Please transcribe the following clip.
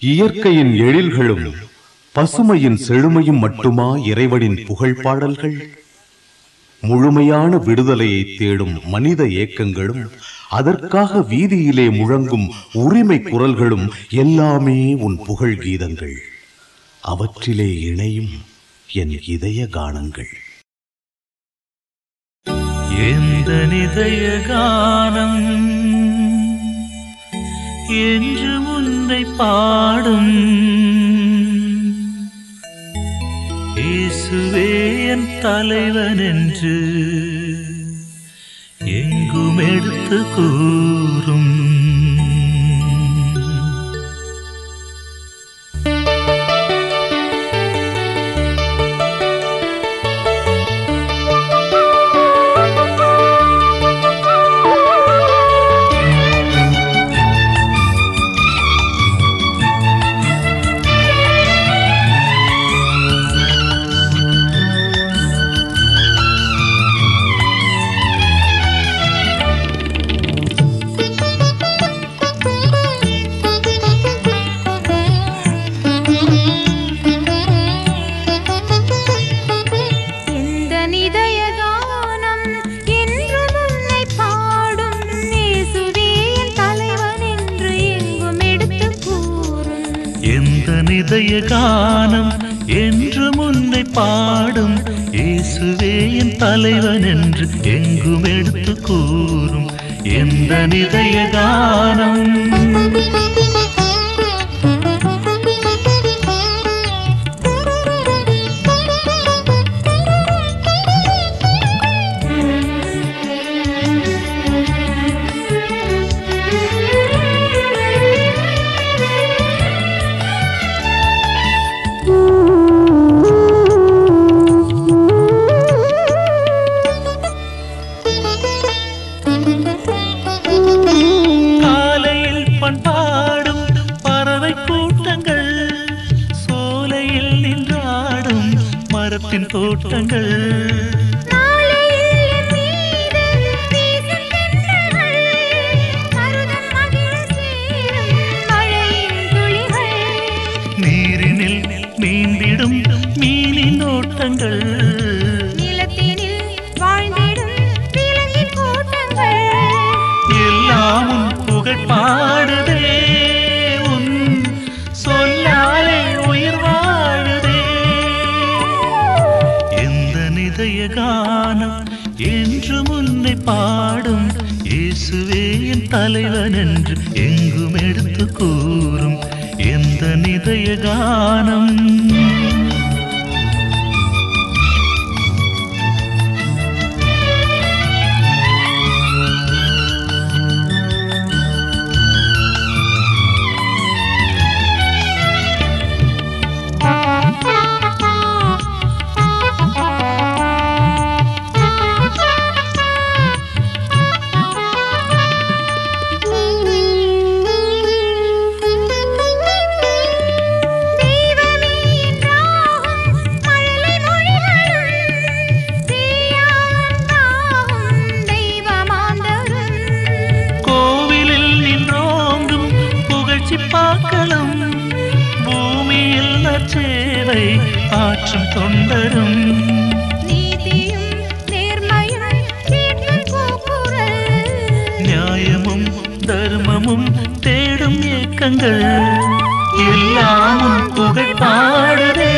இயற்கையின் எழில்களும் பசுமையின் செழுமையும் மட்டுமா இறைவனின் புகழ் பாடல்கள் முழுமையான விடுதலையை தேடும் மனித ஏக்கங்களும் அதற்காக வீதியிலே முழங்கும் உரிமை குரல்களும் எல்லாமே உன் புகழ் கீதங்கள் அவற்றிலே இணையும் என் இதய கானங்கள் எந்த நிதய கானம் என்று உன்னை பாடும் இயேசுவே என் தலைவன் என்று எங்கும் எடுத்து கூறும் எந்த நிதய கானம் என்றும் உன்னை பாடும் இயேசுவே என் தலைவன் என்று எங்கும் எடுத்துக் கூறும் எந்த நிதய கானம் என்று முன்னை பாடும் இயேசுவே என் தலைவன் என்று எங்கும் எடுத்து கூறும் எந்த நிதய கானம் காலையில் பண்பாடும் பறவை கூட்டங்கள் சோலையில் நின்றாடும் மரத்தின் தோட்டங்கள் நாளையில் என் மீது வீசும் தென்றல்கள், மருதம் மகிழ் சேரும் மழையின் துளிகள். நீரினில் நீந்திடும் மீனின் ஓட்டங்கள் நிலத்தினில் வாழ்ந்திடும் விலங்கின் கூட்டங்கள். எல்லாம் உன் புகழ் பாடுதே உன் சொல்லாலே உயிர் வாழுதே எந்த நிதய கானம் என்று முன்னை பாடும் இயேசுவே என் தலைவன் என்று எங்கும் எடுத்து கூறும் எந்த நிதய கானம் தெய்வமே என்றாகும் மழலை மொழிகளும், தீயாண்டாகும் தெய்வமாந்தரும். கோவிலில் நின்றோங்கும் புகழ்ச்சி பாக்களும் பூமியில் நற்சேவை ஆற்றும் தொண்டரும் நீதியும் நேர்மையும் தீர்க்கும் கூக்குரல். நியாயமும் தர்மமும் தேடும் ஏக்கங்கள் எல்லாம் உன் புகழ் பாடுதே